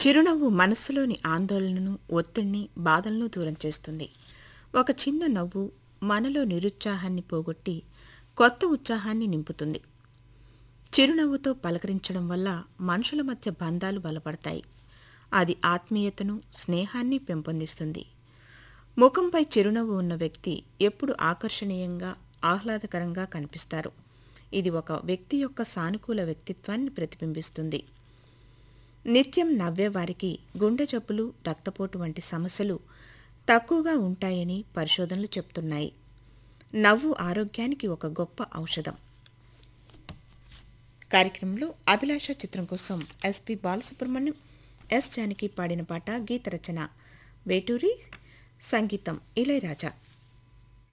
చిరునవ్వు మనస్సులోని ఆందోళనను ఒత్తిడిని బాధలను దూరం చేస్తుంది ఒక చిన్న నవ్వు మనలో నిరుత్సాహాన్ని పోగొట్టి కొత్త ఉత్సాహాన్ని నింపుతుంది చిరునవ్వుతో పలకరించడం వల్ల మనుషుల మధ్య బంధాలు బలపడతాయి అది ఆత్మీయతను స్నేహాన్ని పెంపొందిస్తుంది ముఖంపై చిరునవ్వు ఉన్న వ్యక్తి ఎప్పుడు ఆకర్షణీయంగా ఆహ్లాదకరంగా కనిపిస్తారు ఇది ఒక వ్యక్తి యొక్క సానుకూల వ్యక్తిత్వాన్ని ప్రతిబింబిస్తుంది నిత్యం నవ్వేవారికి గుండె జబ్బులు రక్తపోటు వంటి సమస్యలు తక్కువగా ఉంటాయని పరిశోధనలు చెప్తున్నాయి నవ్వు ఆరోగ్యానికి ఒక గొప్ప ఔషధం కార్యక్రమంలో అభిలాష చిత్రం కోసం ఎస్పి బాలసుబ్రహ్మణ్యం ఎస్ జానకి పాడిన పాట గీత రచన వేటూరి సంగీతం ఇళయరాజా